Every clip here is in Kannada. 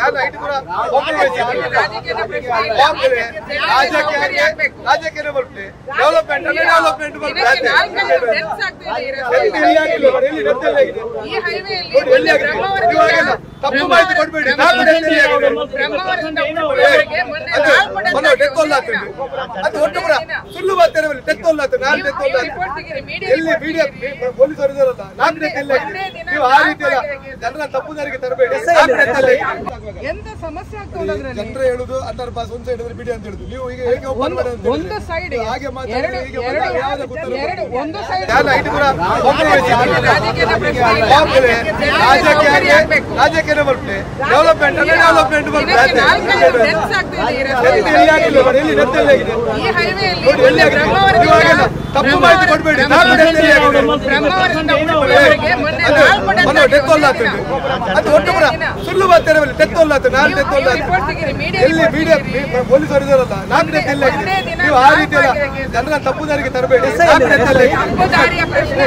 ಐದು ಕೂಡ compromise ಇಲ್ಲ. ಹೋಗ್ತದೆ. ರಾಜಕೀಯಕ್ಕೆ ರಾಜಕೀಯ ಬರುತ್ತೆ ಡೆವಲಪ್ಮೆಂಟ್ ಅಂದ್ರೆ ಡೆವಲಪ್ಮೆಂಟ್ ಬರುತ್ತೆ ಅಷ್ಟೇ. ಎಲ್ಲಿ ಎಲ್ಲಿ ಆಗಿಲ್ಲ ನೋಡಿ, ಎಲ್ಲಿ ಡೆತ್ ಎಲ್ಲಿ ಆಗಿದೆ? ನೋಡಿ, ಎಲ್ಲಿ ಆಗಿದೆ? ಇವಾಗೆಲ್ಲ ತಪ್ಪು ಮಾಹಿತಿ ಕೊಡ್ಬೇಡಿ ನಾಲ್ಕು ಡೆತ್ ಎಲ್ಲಿ ಆಗಿದೆ? ಅದು ಮೊನ್ನೆ ಡೆತ್ ಒಲ್ಲ ಆಗ್ತದೆ ಅದು ಒಟ್ಟು ಕೂಡ ಸುಳ್ಳು ಮಾತಾಡಿ ಡೆತ್ ಒಲ್ಲ ಆಗ್ತದೆ ನಾಲ್ಕು ಡೆತ್ ಒಲ್ಲ ಆಗ್ತದೆ ಎಲ್ಲಿ ಮೀಡಿಯಾ ಪೊಲೀಸರು ಇದಾರಲ್ಲ ನಾಲ್ಕು ಡೆತ್ ಎಲ್ಲಿ ಆಗಿದೆ ನೀವು ಆ ರೀತಿ ಎಲ್ಲ ಜನರ ತಪ್ಪು ದಾರಿಗೆ ತರಬೇಡಿ ನಾಲ್ಕು ಡೆತ್ ಎಲ್ಲಿ ಆಗಿದೆ ಎಂತ ಸಮಸ್ಯೆ ಆಗ್ತದೆ ಅದ್ರಲ್ಲಿ ಜನರು ಹೇಳುದು ಅದರ ಪಾಸ್ ಒಂದ್ ಸೈಡ್ ಬಿಡಿ ಅಂತ ಹೇಳುದು ನೀವು ಈಗ ಹೇಗೆ open ಮಾಡಿ ಅಂತ ಒಂದು ಹೇಳಿದ್ರೆ? ಸೈಡ್ ಹಾಗೆ ಮಾತಾಡಿ ಎರಡು ಹೀಗೆ ಎರಡು ಮಾತಾಡಿ ಯಾವ್ದು ಗೊತ್ತಿಲ್ಲ. ಎರಡು ಒಂದು ಸೈಡ್ ಯಾರು ಐದು ಕೂಡ compromise ಇಲ್ಲ. ಹೋಗ್ತದೆ. ರಾಜಕೀಯಕ್ಕೆ ರಾಜಕೀಯ ಬರುತ್ತೆ ಡೆವಲಪ್ಮೆಂಟ್ ಅಂದ್ರೆ ಡೆವಲಪ್ಮೆಂಟ್ ಬರುತ್ತೆ ಅಷ್ಟೇ. ಎಲ್ಲಿ ಎಲ್ಲಿ ಆಗಿಲ್ಲ ನೋಡಿ, ಎಲ್ಲಿ ಡೆತ್ ಎಲ್ಲಿ ಆಗಿದೆ ನೋಡಿ ಎಲ್ಲಿ ಆಗಿದೆ ಇವಾಗೆಲ್ಲ ತಪ್ಪು ಮಾಹಿತಿ ಕೊಡ್ಬೇಡಿ ನಾಲ್ಕು ಡೆತ್ ಎಲ್ಲಿ ಆಗಿದೆ ಅದು ಮೊನ್ನೆ ಡೆತ್ ಒಲ್ಲ ಆಗ್ತದೆ ಅದು ಒಟ್ಟು ಕೂಡ ಸುಳ್ಳು ಮಾತಾಡಿ ಡೆತ್ ಒಲ್ಲ ಆಗ್ತದೆ ನಾಲ್ಕು ಡೆತ್ ಒಲ್ಲ ಆಗ್ತದೆ ಎಲ್ಲಿ ಮೀಡಿಯಾ ಪೊಲೀಸರು ಇದಾರಲ್ಲ ನಾಲ್ಕು ಡೆತ್ ಎಲ್ಲಿ ಆಗಿದೆ ನೀವು ಆ ರೀತಿ ಎಲ್ಲ ಜನರ ತಪ್ಪು ದಾರಿಗೆ ತರಬೇಡಿ ನಾಲ್ಕು ಡೆತ್ ಎಲ್ಲಿ ಆಗಿದೆ ಪ್ರಶ್ನೆ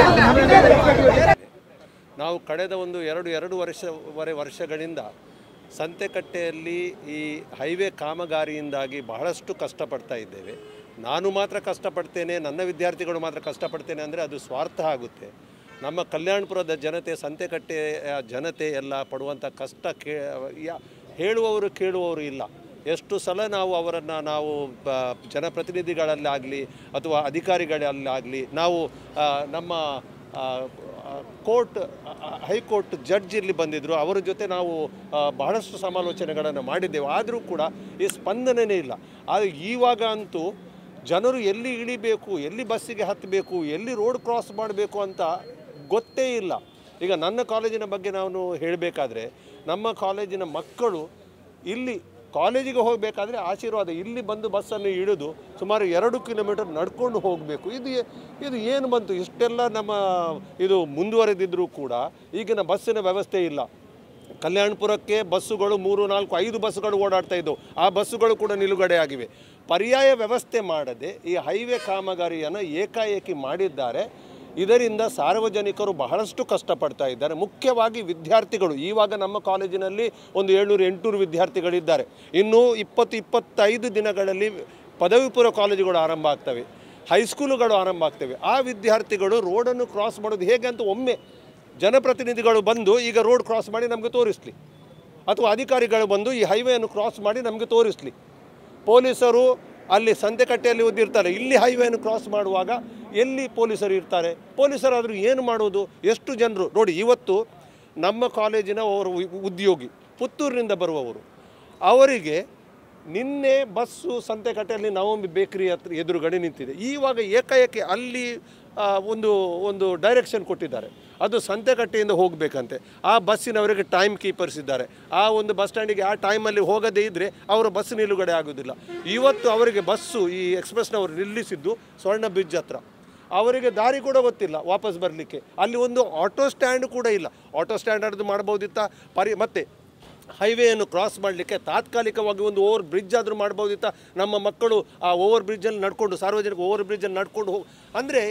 ಅಲ್ಲ ನಾವು ಕಳೆದ ಒಂದು ಎರಡು ಎರಡು ವರ್ಷವರೆ ವರ್ಷಗಳಿಂದ ಸಂತೆಕಟ್ಟೆಯಲ್ಲಿ ಈ ಹೈವೇ ಕಾಮಗಾರಿಯಿಂದಾಗಿ ಬಹಳಷ್ಟು ಕಷ್ಟಪಡ್ತಾ ಇದ್ದೇವೆ ನಾನು ಮಾತ್ರ ಕಷ್ಟಪಡ್ತೇನೆ ನನ್ನ ವಿದ್ಯಾರ್ಥಿಗಳು ಮಾತ್ರ ಕಷ್ಟಪಡ್ತೇನೆ ಅಂದರೆ ಅದು ಸ್ವಾರ್ಥ ಆಗುತ್ತೆ ನಮ್ಮ ಕಲ್ಯಾಣಪುರದ ಜನತೆ ಸಂತೆಕಟ್ಟೆಯ ಜನತೆ ಎಲ್ಲ ಪಡುವಂಥ ಕಷ್ಟ ಕೇ ಯಾ- ಹೇಳುವವರು ಕೇಳುವವರು ಇಲ್ಲ ಎಷ್ಟು ಸಲ ನಾವು ಅವರನ್ನು ನಾವು ಬ- ಜನಪ್ರತಿನಿಧಿಗಳಲ್ಲಾಗಲಿ ಅಥವಾ ಅಧಿಕಾರಿಗಳಲ್ಲಾಗಲಿ ನಾವು ಆ, ನಮ್ಮ ಆ, ಆ, ಕೋರ್ಟ್ ಆ, ಆ, ಹೈಕೋರ್ಟ್ ಜಡ್ಜ್ ಇಲ್ಲಿ ಬಂದಿದ್ದರು ಅವರ ಜೊತೆ ನಾವು ಆ, ಬಹಳಷ್ಟು ಸಮಾಲೋಚನೆಗಳನ್ನು ಮಾಡಿದ್ದೆವು ಆದರೂ ಕೂಡ ಈ ಸ್ಪಂದನೆಯೇ ಇಲ್ಲ ಆದರೆ ಈವಾಗ ಅಂತೂ ಜನರು ಎಲ್ಲಿ ಇಳಿಬೇಕು ಎಲ್ಲಿ ಬಸ್ಸಿಗೆ ಹತ್ತಬೇಕು ಎಲ್ಲಿ ರೋಡ್ ಕ್ರಾಸ್ ಮಾಡಬೇಕು ಅಂತ ಗೊತ್ತೇ ಇಲ್ಲ ಈಗ ನನ್ನ ಕಾಲೇಜಿನ ಬಗ್ಗೆ ನಾನು ಹೇಳಬೇಕಾದ್ರೆ ನಮ್ಮ ಕಾಲೇಜಿನ ಮಕ್ಕಳು ಇಲ್ಲಿ ಕಾಲೇಜಿಗೆ ಹೋಗಬೇಕಾದ್ರೆ ಆಶೀರ್ವಾದ ಇಲ್ಲಿ ಬಂದು ಬಸ್ಸನ್ನು ಇಳಿದು ಸುಮಾರು ಎರಡು ಕಿಲೋಮೀಟರ್ ನಡ್ಕೊಂಡು ಹೋಗಬೇಕು ಇದು ಏ- ಇದು ಏನು ಬಂತು ಇಷ್ಟೆಲ್ಲ ನಮ್ಮ ಇದು ಮುಂದುವರೆದಿದ್ದರೂ ಕೂಡ ಈಗಿನ ಬಸ್ಸಿನ ವ್ಯವಸ್ಥೆ ಇಲ್ಲ ಕಲ್ಯಾಣಪುರಕ್ಕೆ ಬಸ್ಸುಗಳು ಮೂರು ನಾಲ್ಕು ಐದು ಬಸ್ಸುಗಳು ಓಡಾಡ್ತಾ ಇದ್ದವು ಆ ಬಸ್ಸುಗಳು ಕೂಡ ನಿಲುಗಡೆ ಆಗಿವೆ ಪರ್ಯಾಯ ವ್ಯವಸ್ಥೆ ಮಾಡದೆ ಈ ಹೈವೇ ಕಾಮಗಾರಿಯನ್ನು ಏಕಾಏಕಿ ಮಾಡಿದ್ದಾರೆ ಇದರಿಂದ ಸಾರ್ವಜನಿಕರು ಬಹಳಷ್ಟು ಕಷ್ಟಪಡ್ತಾ ಇದ್ದಾರೆ ಮುಖ್ಯವಾಗಿ ವಿದ್ಯಾರ್ಥಿಗಳು ಇವಾಗ ನಮ್ಮ ಕಾಲೇಜಿನಲ್ಲಿ ಒಂದು ಏಳ್ನೂರು ಎಂಟುನೂರು ವಿದ್ಯಾರ್ಥಿಗಳಿದ್ದಾರೆ ಇನ್ನು ಇಪ್ಪತ್ತು ಇಪ್ಪತ್ತೈದು ದಿನಗಳಲ್ಲಿ ಪದವಿ ಪೂರ್ವ ಕಾಲೇಜುಗಳು ಆರಂಭ ಆಗ್ತವೆ ಹೈಸ್ಕೂಲುಗಳು ಆರಂಭ ಆಗ್ತವೆ ಆ ವಿದ್ಯಾರ್ಥಿಗಳು ರೋಡನ್ನು ಕ್ರಾಸ್ ಮಾಡೋದು ಹೇಗೆ ಅಂತ ಒಮ್ಮೆ ಜನಪ್ರತಿನಿಧಿಗಳು ಬಂದು ಈಗ ರೋಡ್ ಕ್ರಾಸ್ ಮಾಡಿ ನಮಗೆ ತೋರಿಸಲಿ ಅಥವಾ ಅಧಿಕಾರಿಗಳು ಬಂದು ಈ ಹೈವೇಯನ್ನು ಕ್ರಾಸ್ ಮಾಡಿ ನಮಗೆ ತೋರಿಸಲಿ ಪೊಲೀಸರು ಅಲ್ಲಿ ಸಂತೆಕಟ್ಟೆಯಲ್ಲಿ ಓದಿರ್ತಾರೆ ಇಲ್ಲಿ ಹೈವೇಯನ್ನು ಕ್ರಾಸ್ ಮಾಡುವಾಗ ಎಲ್ಲಿ ಪೊಲೀಸರು ಇರ್ತಾರೆ ಪೊಲೀಸರಾದರೂ ಏನು ಮಾಡೋದು ಎಷ್ಟು ಜನರು ನೋಡಿ ಇವತ್ತು ನಮ್ಮ ಕಾಲೇಜಿನ ಅವರು ಉ- ಉದ್ಯೋಗಿ ಪುತ್ತೂರಿನಿಂದ ಬರುವವರು ಅವರಿಗೆ ನಿನ್ನೆ ಬಸ್ಸು ಸಂತೆಕಟ್ಟೆಯಲ್ಲಿ ನವಮಿ ಬೇಕರಿ ಹತ್ರ ಎದುರುಗಡೆ ನಿಂತಿದೆ ಈವಾಗ ಏಕಾಏಕಿ ಅಲ್ಲಿ ಆ, ಒಂದು ಒಂದು ಡೈರೆಕ್ಷನ್ ಕೊಟ್ಟಿದ್ದಾರೆ ಅದು ಸಂತೆಕಟ್ಟೆಯಿಂದ ಹೋಗಬೇಕಂತೆ ಆ ಬಸ್ಸಿನವರಿಗೆ ಟೈಮ್ ಕೀಪರ್ಸ್ ಇದ್ದಾರೆ ಆ ಒಂದು ಬಸ್ ಸ್ಟ್ಯಾಂಡಿಗೆ ಆ ಟೈಮಲ್ಲಿ ಹೋಗದೇ ಇದ್ದರೆ ಅವರ ಬಸ್ ನಿಲುಗಡೆ ಆಗೋದಿಲ್ಲ ಇವತ್ತು ಅವರಿಗೆ ಬಸ್ಸು ಈ ಎಕ್ಸ್ಪ್ರೆಸ್ನವರು ನಿಲ್ಲಿಸಿದ್ದು ಸ್ವರ್ಣ ಬ್ರಿಡ್ಜ್ ಹತ್ರ ಅವರಿಗೆ ದಾರಿ ಕೂಡ ಗೊತ್ತಿಲ್ಲ ವಾಪಸ್ ಬರಲಿಕ್ಕೆ ಅಲ್ಲಿ ಒಂದು ಆಟೋ ಸ್ಟ್ಯಾಂಡ್ ಕೂಡ ಇಲ್ಲ ಆಟೋ ಸ್ಟ್ಯಾಂಡ್ ಅದು ಮಾಡ್ಬೋದಿತ್ತ ಪರಿ ಮತ್ತೆ ಹೈವೇಯನ್ನು ಕ್ರಾಸ್ ಮಾಡಲಿಕ್ಕೆ ತಾತ್ಕಾಲಿಕವಾಗಿ ಒಂದು ಓವರ್ ಬ್ರಿಡ್ಜ್ ಆದರೂ ಮಾಡ್ಬೋದಿತ್ತ ನಮ್ಮ ಮಕ್ಕಳು ಆ ಓವರ್ ಬ್ರಿಡ್ಜಲ್ಲಿ ನಡ್ಕೊಂಡು ಸಾರ್ವಜನಿಕ ಓವರ್ ಬ್ರಿಡ್ಜಲ್ಲಿ ನಡ್ಕೊಂಡು ಹೋಗಿ ಅಂದರೆ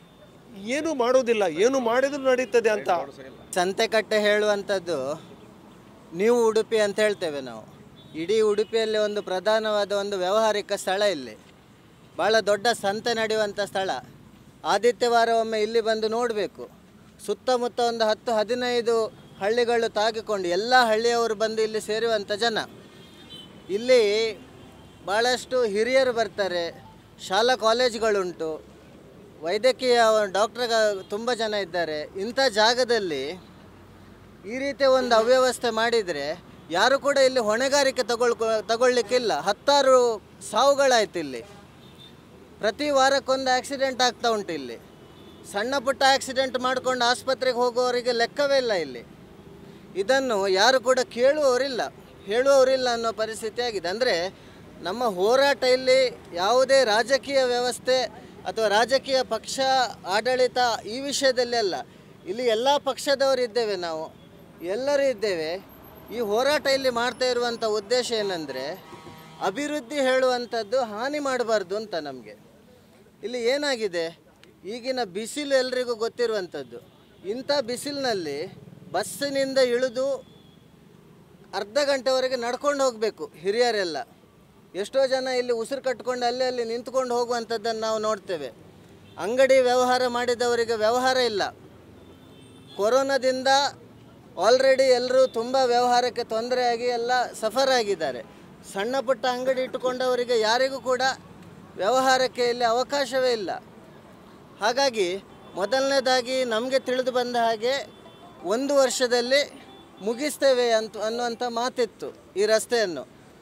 ಏನು ಮಾಡೋದಿಲ್ಲ ಏನು ಮಾಡಿದ್ರು ನಡೀತದೆ ಅಂತ ಸಂತೆಕಟ್ಟೆ ಹೇಳುವಂಥದ್ದು ನೀವು ಉಡುಪಿ ಅಂತ ಹೇಳ್ತೇವೆ ನಾವು ಇಡೀ ಉಡುಪಿಯಲ್ಲಿ ಒಂದು ಪ್ರಧಾನವಾದ ಒಂದು ವ್ಯಾವಹಾರಿಕ ಸ್ಥಳ ಇಲ್ಲಿ ಭಾಳ ದೊಡ್ಡ ಸಂತೆ ನಡೆಯುವಂಥ ಸ್ಥಳ ಆದಿತ್ಯವಾರ ಒಮ್ಮೆ ಇಲ್ಲಿ ಬಂದು ನೋಡಬೇಕು ಸುತ್ತಮುತ್ತ ಒಂದು ಹತ್ತು ಹದಿನೈದು ಹಳ್ಳಿಗಳು ತಾಗಿಕೊಂಡು ಎಲ್ಲ ಹಳ್ಳಿಯವರು ಬಂದು ಇಲ್ಲಿ ಸೇರುವಂಥ ಜನ ಇಲ್ಲಿ ಭಾಳಷ್ಟು ಹಿರಿಯರು ಬರ್ತಾರೆ ಶಾಲಾ ಕಾಲೇಜುಗಳುಂಟು ವೈದ್ಯಕೀಯ ಡಾಕ್ಟರ್ ತುಂಬ ಜನ ಇದ್ದಾರೆ ಇಂಥ ಜಾಗದಲ್ಲಿ ಈ ರೀತಿಯ ಒಂದು ಅವ್ಯವಸ್ಥೆ ಮಾಡಿದರೆ ಯಾರು ಕೂಡ ಇಲ್ಲಿ ಹೊಣೆಗಾರಿಕೆ ತಗೊಳ್ಕೊ ತಗೊಳ್ಳಿಕ್ಕಿಲ್ಲ ಹತ್ತಾರು ಸಾವುಗಳಾಯ್ತು ಇಲ್ಲಿ ಪ್ರತಿ ವಾರಕ್ಕೊಂದು ಆಕ್ಸಿಡೆಂಟ್ ಆಗ್ತಾ ಉಂಟು ಇಲ್ಲಿ ಸಣ್ಣ ಪುಟ್ಟ ಆಕ್ಸಿಡೆಂಟ್ ಮಾಡ್ಕೊಂಡು ಆಸ್ಪತ್ರೆಗೆ ಹೋಗುವವರಿಗೆ ಲೆಕ್ಕವೇ ಇಲ್ಲ ಇಲ್ಲಿ ಇದನ್ನು ಯಾರು ಕೂಡ ಕೇಳುವವರಿಲ್ಲ ಹೇಳುವವರಿಲ್ಲ ಅನ್ನೋ ಪರಿಸ್ಥಿತಿ ಆಗಿದೆ ಅಂದರೆ ನಮ್ಮ ಹೋರಾಟ ಇಲ್ಲಿ ಯಾವುದೇ ರಾಜಕೀಯ ವ್ಯವಸ್ಥೆ ಅಥವಾ ರಾಜಕೀಯ ಪಕ್ಷ ಆಡಳಿತ ಈ ವಿಷಯದಲ್ಲಿ ಅಲ್ಲ ಇಲ್ಲಿ ಎಲ್ಲ ಪಕ್ಷದವರು ಇದ್ದೇವೆ ನಾವು ಎಲ್ಲರೂ ಇದ್ದೇವೆ ಈ ಹೋರಾಟ ಇಲ್ಲಿ ಮಾಡ್ತಾ ಇರುವಂಥ ಉದ್ದೇಶ ಏನಂದರೆ ಅಭಿವೃದ್ಧಿ ಹೇಳುವಂಥದ್ದು ಹಾನಿ ಮಾಡಬಾರ್ದು ಅಂತ ನಮಗೆ ಇಲ್ಲಿ ಏನಾಗಿದೆ ಈಗಿನ ಬಿಸಿಲು ಎಲ್ರಿಗೂ ಗೊತ್ತಿರುವಂಥದ್ದು ಇಂಥ ಬಿಸಿಲಿನಲ್ಲಿ ಬಸ್ಸಿನಿಂದ ಇಳಿದು ಅರ್ಧ ಗಂಟೆವರೆಗೆ ನಡ್ಕೊಂಡು ಹೋಗಬೇಕು ಹಿರಿಯರೆಲ್ಲ ಎಷ್ಟೋ ಜನ ಇಲ್ಲಿ ಉಸಿರು ಕಟ್ಕೊಂಡು ಅಲ್ಲಿ ಅಲ್ಲಿ ನಿಂತ್ಕೊಂಡು ಹೋಗುವಂಥದ್ದನ್ನು ನಾವು ನೋಡ್ತೇವೆ ಅಂಗಡಿ ವ್ಯವಹಾರ ಮಾಡಿದವರಿಗೆ ವ್ಯವಹಾರ ಇಲ್ಲ ಕೊರೋನಾದಿಂದ ಆಲ್ರೆಡಿ ಎಲ್ಲರೂ ತುಂಬ ವ್ಯವಹಾರಕ್ಕೆ ತೊಂದರೆಯಾಗಿ ಎಲ್ಲ ಸಫರ್ ಆಗಿದ್ದಾರೆ ಸಣ್ಣ ಪುಟ್ಟ ಅಂಗಡಿ ಇಟ್ಟುಕೊಂಡವರಿಗೆ ಯಾರಿಗೂ ಕೂಡ ವ್ಯವಹಾರಕ್ಕೆ ಇಲ್ಲಿ ಅವಕಾಶವೇ ಇಲ್ಲ ಹಾಗಾಗಿ ಮೊದಲನೇದಾಗಿ ನಮಗೆ ತಿಳಿದು ಬಂದ ಹಾಗೆ ಒಂದು ವರ್ಷದಲ್ಲಿ ಮುಗಿಸ್ತೇವೆ ಅಂತ ಅನ್ನುವಂಥ ಮಾತಿತ್ತು ಈ ರಸ್ತೆಯನ್ನು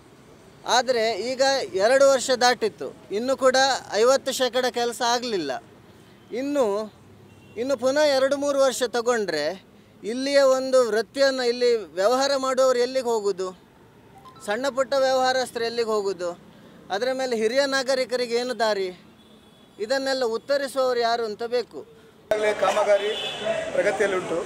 ಆದರೆ ಈಗ ಎರಡು ವರ್ಷ ದಾಟಿತ್ತು ಇನ್ನೂ ಕೂಡ ಐವತ್ತು ಶೇಕಡ ಕೆಲಸ ಆಗಲಿಲ್ಲ ಇನ್ನು ಇನ್ನು ಪುನಃ ಎರಡು ಮೂರು ವರ್ಷ ತಗೊಂಡ್ರೆ ಇಲ್ಲಿಯ ಒಂದು ವೃತ್ತಿಯನ್ನು ಇಲ್ಲಿ ವ್ಯವಹಾರ ಮಾಡುವವರು ಎಲ್ಲಿಗೆ ಹೋಗೋದು ಸಣ್ಣ ಪುಟ್ಟ ವ್ಯವಹಾರಸ್ಥರು ಎಲ್ಲಿಗೆ ಹೋಗೋದು ಅದರ ಮೇಲೆ ಹಿರಿಯ ನಾಗರಿಕರಿಗೆ ಏನು ದಾರಿ ಇದನ್ನೆಲ್ಲ ಉತ್ತರಿಸುವವರು ಯಾರು ಅಂತ ಬೇಕು ಈಗಾಗಲೇ ಕಾಮಗಾರಿ ಪ್ರಗತಿಯಲ್ಲುಂಟು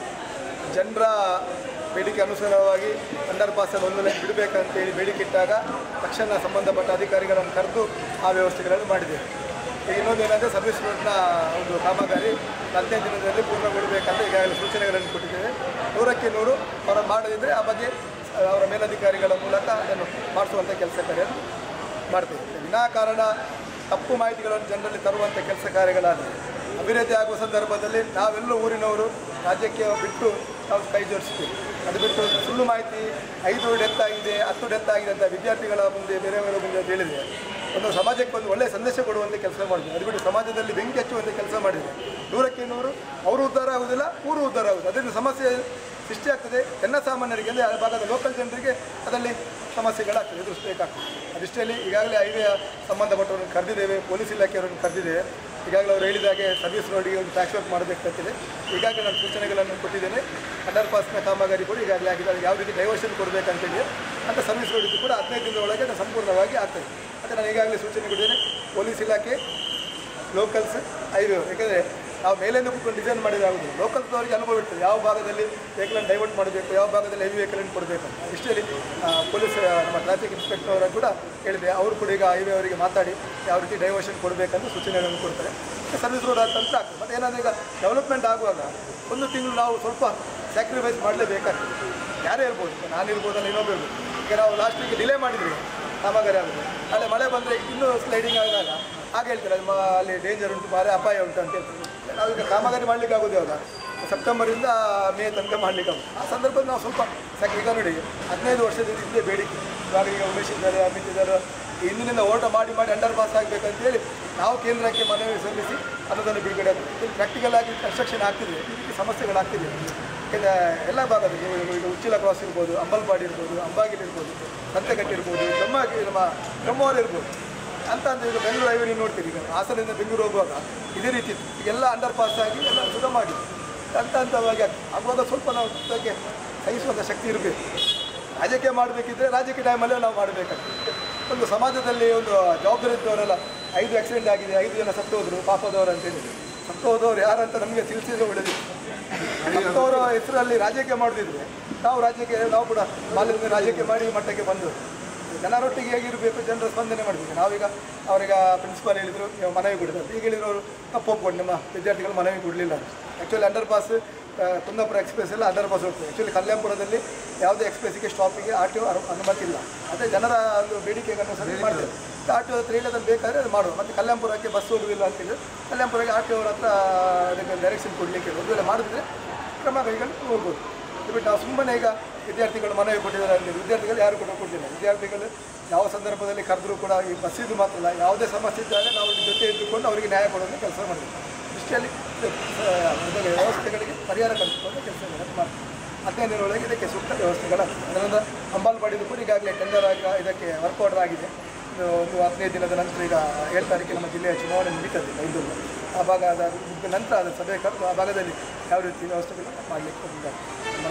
ಜನರ ಬೇಡಿಕೆ ಅನುಸಾರವಾಗಿ ಅಂಡರ್ ಪಾಸಲ್ಲಿ ಒಂದು ಲೈನ್ ಬಿಡಬೇಕಂತೇಳಿ ಬೇಡಿಕೆ ಇಟ್ಟಾಗ ತಕ್ಷಣ ಸಂಬಂಧಪಟ್ಟ ಅಧಿಕಾರಿಗಳನ್ನು ಕರೆದು ಆ ವ್ಯವಸ್ಥೆಗಳನ್ನು ಮಾಡಿದ್ದೇವೆ ಈಗ ಇನ್ನೊಂದು ಏನಂದರೆ ಸರ್ವಿಸ್ ರೋಡ್ನ ಒಂದು ಕಾಮಗಾರಿ ಹದಿನೈದು ದಿನದಲ್ಲಿ ಪೂರ್ಣಗೊಳ್ಳಬೇಕಂತ ಈಗಾಗಲೇ ಸೂಚನೆಗಳನ್ನು ಕೊಟ್ಟಿದ್ದೇವೆ ನೂರಕ್ಕೆ ನೂರು ಅವರ ಮಾಡದಿದ್ದರೆ ಆ ಬಗ್ಗೆ ಅವರ ಮೇಲಧಿಕಾರಿಗಳ ಮೂಲಕ ಅದನ್ನು ಮಾಡಿಸುವಂಥ ಕೆಲಸ ಕಾರ್ಯವನ್ನು ಮಾಡ್ತೇವೆ ವಿನಾಕಾರಣ ತಪ್ಪು ಮಾಹಿತಿಗಳನ್ನು ಜನರಲ್ಲಿ ತರುವಂಥ ಕೆಲಸ ಕಾರ್ಯಗಳಾದರೆ ಅಭಿವೃದ್ಧಿ ಆಗುವ ಸಂದರ್ಭದಲ್ಲಿ ನಾವೆಲ್ಲ ಊರಿನವರು ರಾಜ್ಯಕ್ಕೆ ಬಿಟ್ಟು ನಾವು ಕೈ ಜೋಡಿಸ್ತೀವಿ ಅದು ಬಿಟ್ಟು ಸುಳ್ಳು ಮಾಹಿತಿ ಐದು ಡೆತ್ ಆಗಿದೆ ಹತ್ತು ಡೆತ್ ಆಗಿದೆ ಅಂತ ವಿದ್ಯಾರ್ಥಿಗಳ ಮುಂದೆ ಬೇರೆಯವರ ಮುಂದೆ ಅಂತ ಹೇಳಿದರೆ ಒಂದು ಸಮಾಜಕ್ಕೆ ಒಂದು ಒಳ್ಳೆಯ ಸಂದೇಶ ಕೊಡುವಂಥ ಕೆಲಸ ಮಾಡಿದೆ ಅದು ಬಿಟ್ಟು ಸಮಾಜದಲ್ಲಿ ಬೆಂಕಿ ಹಚ್ಚುವಂಥ ಕೆಲಸ ಮಾಡಿದೆ ನೂರಕ್ಕೆ ನೂರು ಅವರು ಉದ್ಧಾರ ಆಗುವುದಿಲ್ಲ ಊರು ಉದ್ಧಾರ ಆಗುವುದು ಅದರಿಂದ ಸಮಸ್ಯೆ ಸೃಷ್ಟಿಯಾಗ್ತದೆ ಜನಸಾಮಾನ್ಯರಿಗೆ ಅಂದರೆ ಆ ಭಾಗದ ಲೋಕಲ್ ಜನರಿಗೆ ಅದರಲ್ಲಿ ಸಮಸ್ಯೆಗಳಾಗ್ತದೆ ಎದುರಿಸಬೇಕಾಗ್ತದೆ ಅದಿಷ್ಟರಲ್ಲಿ ಈಗಾಗಲೇ ಹೈವೇ ಸಂಬಂಧಪಟ್ಟವರನ್ನು ಕರೆದಿದ್ದೇವೆ ಪೊಲೀಸ್ ಇಲಾಖೆಯವರನ್ನು ಕರೆದಿದ್ದೇವೆ ಈಗಾಗಲೇ ಅವರು ಹೇಳಿದಾಗೆ ಸರ್ವಿಸ್ ರೋಡಿಗೆ ಒಂದು ಟ್ಯಾಕ್ಸ್ ವರ್ಕ್ ಮಾಡಬೇಕಂತಿದೆ ಈಗಾಗಲೇ ನಾನು ಸೂಚನೆಗಳನ್ನು ಕೊಟ್ಟಿದ್ದೇನೆ ಅಂಡರ್ ಪಾಸ್ನ ಕಾಮಗಾರಿ ಕೂಡ ಈಗಾಗಲೇ ಆಗಿದೆ ಅದಕ್ಕೆ ಯಾವ ರೀತಿ ಡೈವರ್ಷನ್ ಕೊಡಬೇಕಂತೇಳಿ ಅಂತ ಸರ್ವಿಸ್ ರೋಡಿದ್ದು ಕೂಡ ಹದಿನೈದು ದಿನದ ಒಳಗೆ ಅದು ಸಂಪೂರ್ಣವಾಗಿ ಆಗ್ತದೆ ಮತ್ತು ನಾನು ಈಗಾಗಲೇ ಸೂಚನೆ ಕೊಟ್ಟಿದ್ದೇನೆ ಪೊಲೀಸ್ ಇಲಾಖೆ ಲೋಕಲ್ಸ್ ಹೈವೇ ಯಾಕೆಂದರೆ ನಾವು ಮೇಲಿಂದ ಕೂತ್ಕೊಂಡು ಡಿಸೈನ್ ಮಾಡಿದ್ರೆ ಆಗುದು ಲೋಕಲ್ಸ್ದವರಿಗೆ ಅನುಭವ ಇರ್ತದೆ ಯಾವ ಭಾಗದಲ್ಲಿ ವೆಹಿಕಲನ್ನು ಡೈವರ್ಟ್ ಮಾಡಬೇಕು ಯಾವ ಭಾಗದಲ್ಲಿ ಹೆವಿ ವೆಹಿಕಲನ್ನು ಕೊಡಬೇಕು ಅಂತ ಇಷ್ಟರಲ್ಲಿ ಪೊಲೀಸ್ ನಮ್ಮ ಟ್ರಾಫಿಕ್ ಇನ್ಸ್ಪೆಕ್ಟರ್ ಅವರ ಕೂಡ ಹೇಳಿದೆ ಅವರು ಕೂಡ ಈಗ ಹೈವೇ ಅವರಿಗೆ ಮಾತಾಡಿ ಯಾವ ರೀತಿ ಡೈವರ್ಷನ್ ಕೊಡಬೇಕಂತ ಸೂಚನೆಗಳನ್ನು ಕೊಡ್ತಾರೆ ಸರ್ವಿಸ್ ರೋಡ್ ಅಂತಂತ ಆಗ್ತದೆ ಮತ್ತು ಏನಾದರೂ ಈಗ ಡೆವಲಪ್ಮೆಂಟ್ ಆಗುವಾಗ ಒಂದು ತಿಂಗಳು ನಾವು ಸ್ವಲ್ಪ ಸ್ಯಾಕ್ರಿಫೈಸ್ ಮಾಡಲೇಬೇಕಾಗ್ತದೆ ಯಾರೇ ಇರ್ಬೋದು ಈಗ ನಾನು ಇರ್ಬೋದು ಅಲ್ಲಿ ಇನ್ನೊಬ್ಬ ಇರ್ಬೋದು ಈಗ ನಾವು ಲಾಸ್ಟಿಗೆ ಡಿಲೇ ಮಾಡಿದ್ವಿ ಕಾಮಗಾರಿ ಆಗುತ್ತೆ ನಾಳೆ ಮಳೆ ಬಂದರೆ ಇನ್ನೂ ಸ್ಲೈಡಿಂಗ್ ಆದಾಗ ಆಗ ಹೇಳ್ತಾರೆ ಅದು ಮ- ಅಲ್ಲಿ ಡೇಂಜರ್ ಉಂಟು ಭಾರಿ ಅಪಾಯ ಉಂಟು ಅಂತ ಹೇಳ್ತಾರೆ ನಾವೀಗ ಕಾಮಗಾರಿ ಮಾಡಲಿಕ್ಕೆ ಆಗೋದು ಯಾವಾಗ ಸೆಪ್ಟೆಂಬರಿಂದ ಮೇ ತನಕ ಮಾಡಲಿಕ್ಕೆ ಆಗೋದು ಆ ಸಂದರ್ಭದಲ್ಲಿ ನಾವು ಸ್ವಲ್ಪ ಸಾಕು ಈಗ ನೋಡಿ ಹದಿನೈದು ವರ್ಷದಿಂದ ಇದ್ದೇ ಬೇಡಿಕೆ ಇವಾಗ ಈಗ ಉಮೇಶ್ ಇದ್ದಾರೆ ಅಮಿತ್ ಇದ್ದಾರೆ ಇಂದಿನಿಂದ ಓಟ ಮಾಡಿ ಮಾಡಿ ಅಂಡರ್ ಪಾಸ್ ಆಗಬೇಕಂತೇಳಿ ನಾವು ಕೇಂದ್ರಕ್ಕೆ ಮನವಿ ಸಲ್ಲಿಸಿ ಅನುದಾನ ಬಿಡುಗಡೆ ಆಗ್ತದೆ ಪ್ರಾಕ್ಟಿಕಲ್ ಆಗಿ ಕನ್ಸ್ಟ್ರಕ್ಷನ್ ಆಗ್ತಿದೆ ಈ ರೀತಿ ಸಮಸ್ಯೆಗಳಾಗ್ತಿದೆ ಯಾಕೆಂದರೆ ಎಲ್ಲ ಭಾಗದ ಈಗ ಈಗ ಉಚ್ಚಿಲ ಕ್ರಾಸ್ ಇರ್ಬೋದು ಅಂಬಲ್ಪಾಡಿ ಇರ್ಬೋದು ಅಂಬಾಗಿಲು ಇರ್ಬೋದು ಸಂತೆಗಟ್ಟೆ ಇರ್ಬೋದು ನಮ್ಮ ನಮ್ಮ ಬ್ರಹ್ಮವರ ಇರ್ಬೋದು ಅಂತ ಅಂದ್ರೆ ಈಗ ಬೆಂಗಳೂರು ಹೈವೇ ನೀವು ನೋಡ್ತೀರಿ ಈಗ ಹಾಸನದಿಂದ ಬೆಂಗಳೂರು ಹೋಗುವಾಗ ಇದೇ ರೀತಿ ಇತ್ತು ಈಗೆಲ್ಲ ಅಂಡರ್ ಪಾಸ್ ಆಗಿ ಎಲ್ಲ ಸುಗಮ ಆಗಿದೆ ಹಂತ ಹಂತವಾಗಿ ಆಗ್ತದೆ ಆಗುವಾಗ ಸ್ವಲ್ಪ ನಾವು ಅದಕ್ಕೆ ಸಹಿಸುವಂಥ ಶಕ್ತಿ ಇರಬೇಕು ರಾಜಕೀಯ ಮಾಡಬೇಕಿದ್ರೆ ರಾಜಕೀಯ ಟೈಮಲ್ಲೇ ನಾವು ಮಾಡಬೇಕಾಗ್ತದೆ ಒಂದು ಸಮಾಜದಲ್ಲಿ ಒಂದು ಜವಾಬ್ದಾರಿ ಇದ್ದವರೆಲ್ಲ ಐದು ಆಕ್ಸಿಡೆಂಟ್ ಆಗಿದೆ ಐದು ಜನ ಸತ್ತು ಹೋದ್ರು ಪಾಪದವರು ಅಂತ ಹೇಳಿದ್ರು ಸತ್ತು ಹೋದವರು ಯಾರಂತ ನಮಗೆ ತಿಳಿಸಿದ್ರೆ ಒಳ್ಳೆದಿತ್ತು ಸತ್ತವರ ಹೆಸರಲ್ಲಿ ರಾಜಕೀಯ ಮಾಡದಿದ್ರೆ ನಾವು ರಾಜ್ಯಕ್ಕೆ ನಾವು ಕೂಡ ಬಾಲ್ಯದಿಂದ ರಾಜಕೀಯ ಮಾಡಿ ಈ ಮಟ್ಟಕ್ಕೆ ಬಂದು ಜನರೊಟ್ಟಿಗೆ ಹೇಗಿರಬೇಕು ಜನರ ಸ್ಪಂದನೆ ಮಾಡಬೇಕು ನಾವೀಗ ಅವರೀಗ ಪ್ರಿನ್ಸಿಪಾಲ್ ಹೇಳಿದರು ನೀವು ಮನವಿ ಕೊಡಿದ್ರು ಈಗ ಹೇಳಿದ್ರು ಅವರು ತಪ್ಪು ಒಪ್ಕೊಂಡು ನಿಮ್ಮ ವಿದ್ಯಾರ್ಥಿಗಳು ಮನವಿ ಕೊಡಲಿಲ್ಲ actually underpass Kundapura express ಎಲ್ಲ ಅಂಡರ್ ಪಾಸ್ ಹೋಗ್ತದೆ ಆ್ಯಕ್ಚುಲಿ ಕಲ್ಯಾಣಪುರದಲ್ಲಿ ಯಾವುದೇ ಎಕ್ಸ್ಪ್ರೆಸ್ಸಿಗೆ ಸ್ಟಾಪಿಗೆ ಆರ್ ಟಿ ಒ ಅನುಮತಿ ಇಲ್ಲ ಅದೇ ಜನರ ಒಂದು ಬೇಡಿಕೆಗೆ ಅನುಸಾರ ಮಾಡ್ತೇವೆ ಆರ್ ಟಿ ಒ ಹತ್ರ ಹೇಳೋದನ್ನು ಬೇಕಾದರೆ ಅದು ಮಾಡುವ ಮತ್ತು ಕಲ್ಯಾಣಪುರಕ್ಕೆ ಬಸ್ ಹೋಗುವುದಿಲ್ಲ ಅಂತ ಹೇಳಿದ್ರೆ ಕಲ್ಯಾಣಪುರಕ್ಕೆ ಆರ್ ಟಿ ಅವ್ರ ಹತ್ರ ಅದಕ್ಕೆ ಡೈರೆಕ್ಷನ್ ಕೊಡಲಿಕ್ಕೆ ಒಂದು ವೇಳೆ ಮಾಡಿದ್ರೆ ಕ್ರಮ ಕೈಗೊಂಡು ಹೋಗ್ಬೋದು ಇದು ಬಿಟ್ಟು ನಾವು ಸುಮ್ಮನೆ ಈಗ ವಿದ್ಯಾರ್ಥಿಗಳು ಮನವಿ ಕೊಟ್ಟಿದ್ದಾರೆ ಅಂತ ವಿದ್ಯಾರ್ಥಿಗಳು ಯಾರು ಕೂಡ ಕೊಟ್ಟಿಲ್ಲ ವಿದ್ಯಾರ್ಥಿಗಳು ಯಾವ ಸಂದರ್ಭದಲ್ಲಿ ಕರೆದರೂ ಕೂಡ ಈ ಬಸ್ಸಿದು ಮಾತ್ರ ಅಲ್ಲ ಯಾವುದೇ ಸಮಸ್ಯೆ ಇದ್ದಾಗ ನಾವು ಅವ್ರ ಜೊತೆ ಇದ್ದುಕೊಂಡು ಅವರಿಗೆ ನ್ಯಾಯ ಕೊಡುವಂಥ ಕೆಲಸ ಮಾಡಬೇಕು ದೃಷ್ಟಿಯಲ್ಲಿ ಇದಕ್ಕೆ ವ್ಯವಸ್ಥೆಗಳಿಗೆ ಪರಿಹಾರ ಕಲ್ಪಿಸುವಂಥ ಕೆಲಸಗಳನ್ನು ಮಾಡ್ತೀವಿ ಹದಿನೈದು ದಿನದೊಳಗೆ ಇದಕ್ಕೆ ಸೂಕ್ತ ವ್ಯವಸ್ಥೆಗಳಾಗ್ತದೆ ಅದರಿಂದ ಅಂಬಾಲ್ಪಾಡಿದು ಕೂಡ ಈಗಾಗಲೇ ಟೆಂಡರ್ ಆಗಿ ಇದಕ್ಕೆ ವರ್ಕ್ ಆರ್ಡರ್ ಆಗಿದೆ ಇನ್ನು ಒಂದು ಹದಿನೈದು ದಿನದ ನಂತರ ಈಗ ಏಳು ತಾರೀಕಿಗೆ ನಮ್ಮ ಜಿಲ್ಲೆಯ ಚುನಾವಣೆ ನಡೀತದೆ ಐದು ಆ ಭಾಗ ಅದಾದ ಮುಗಿದ ನಂತರ ಅದರ ಸಭೆ ಕರೆದು ಆ ಭಾಗದಲ್ಲಿ ಯಾವ ರೀತಿ ವ್ಯವಸ್ಥೆಗಳನ್ನು ಮಾಡಲಿಕ್ಕೆ ಮುಂದಾಗ್ತದೆ